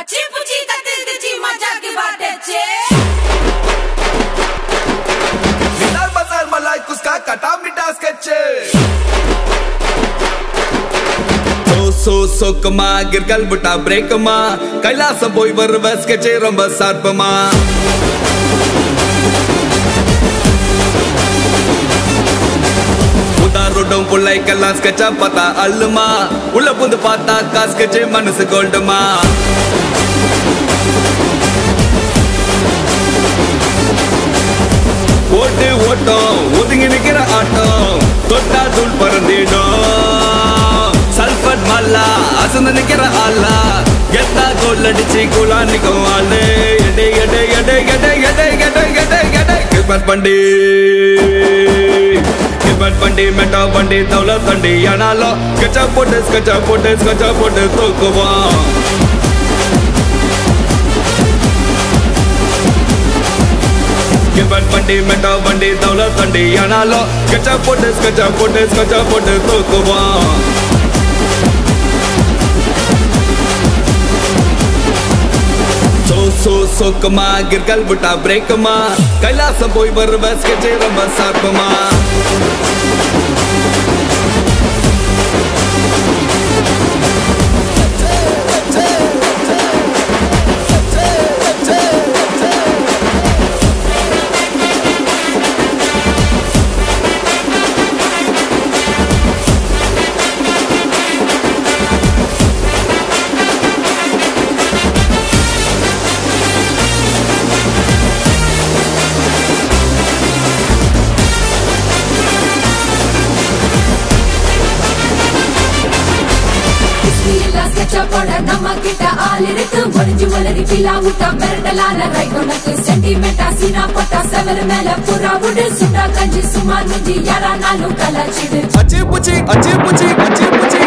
அச்சி புச்சி கத்து கிச்சி மஜாக்கு பாட்டச்சே Minar bazar malai kuska kata mita sketch சோ சோ சோக்கமா கிற்கல் விட்டா பிரேக்கமா கைலாசம் போய் வருவ ஸ்கெட்சே ரொம்ப சார்பமா உதாரோடும் பிள்ளைக்கெல்லாம் ஸ்கெட்சா பார்த்தா அல்லுமா உள்ள புந்து பார்த்தா காஸ்கெட்சே மனசு கோல்டுமா ஓட்டு ஓட்டம் ஒதுங்கி நிக்கிற ஆட்டம் தொட்டா தூள் பறந்திடும் சல்பட் மல்லா அசந்து நிக்கிற ஆளா எத்தா கோல் அடிச்சு குலா நிக்கும் ஆளு எடை எடை எடை எடை எடை எடை எடை எடை கிபட் பண்டி கிபட் பண்டி மெட்டா பண்டி தௌல தண்டி ஆனாலும் ஸ்கெட்சா போட்டு ஸ்கெட்சா போட்டு ஸ்கெட்சா போட்டு தூக்குவான் கிபட் பண்டி மெட்டா பண்டி தௌல தண்டி ஆனாலும் ஸ்கெட்சா போட்டு ஸ்கெட்சா போட்டு ஸ்கெட்சா போட்டு தூக்குவான் சோ சோ சோக்கமா கிற்கல் விட்டா பிரேக்கமா கைலாசம் போய் வருவ ஸ்கெட்சே ரொம்ப சார்பமா எல்லாம் sketch-ஆ போட நம்ம கிட்ட ஆள் இருக்கு ஒளிஞ்சு ஒளரி பிலா விட்டா மிரட்டலான ரைட் உனக்கு சென்டிமெண்டா சீனா போட்டா செவரு மேல புறா விடு சுண்டா கஞ்சி சுமார் மிஞ்சி யாரானாலும் கலாச்சிடு அச்சி புச்சி அச்சி புச்சி அச்சி புச்சி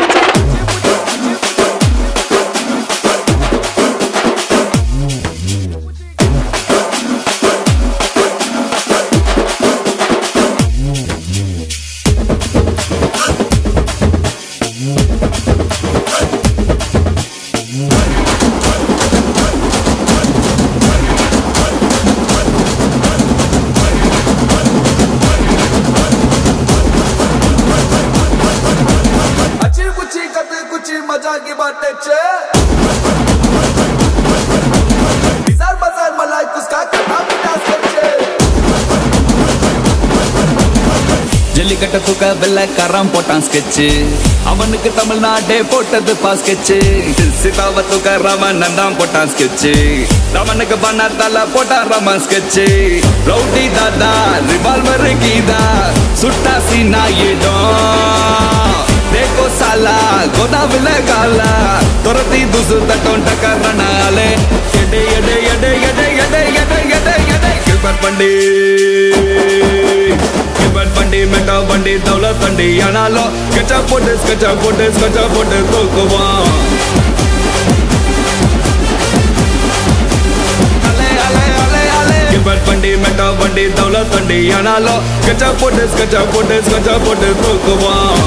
அச்சி புச்சி கத்து குச்சி மஜா की बातें छे बिजार बाजार मलाई कुसका कथा मिटा स्केच ஜல்லிக்கட்ட தூக்க வெள்ளக்காரன் போட்டான் ஸ்கெட்சு அவனுக்கு தமிழ்நாடே போட்டது பா ஸ்கெட்சு சீதாவ தூக்க ராமன் தான் போட்டான் ஸ்கெட்சு ராமனுக்கு பண்ணாத்தால போட்டான் ராமன் ஸ்கெட்சு ரவுடி தாதா ரிவால்வர் கீதா சுட்டா சீனாயிடும் देखो साला गोदावरी गाला तुरती दूसर तटों टकरनाले எடை எடை எடை எடை எடை எடை எடை எடை கில்பர் பண்டி கில்பர் பண்டி மெட்டா பண்டி தௌல தண்டி ஆனாலும் ஸ்கெட்சா போட்டு ஸ்கெட்சா போட்டு ஸ்கெட்சா போட்டு தூக்குவான் அலே அலே அலே அலே கில்பர் பண்டி மெட்டா பண்டி தௌல தண்டி ஆனாலும் ஸ்கெட்சா போட்டு ஸ்கெட்சா போட்டு ஸ்கெட்சா போட்டு தூக்குவான்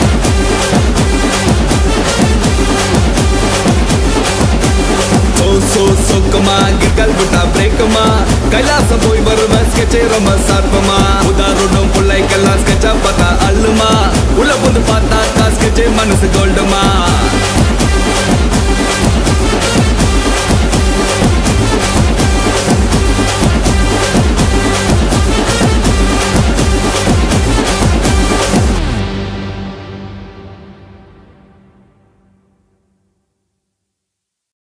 சோ சோ சொக்கமா கிற்கல் விட்டா பிரேக்கமா கைலாசம் போய் வருவ ஸ்கெட்சே ரொம்ப சார்பமா உதாரணம் பிள்ளைக்கெல்லாம் ஸ்கெட்சா பார்த்தா அல்லுமா உள்ள புந்து பார்த்தா ஸ்கெட்சே மனசு கோல்டுமா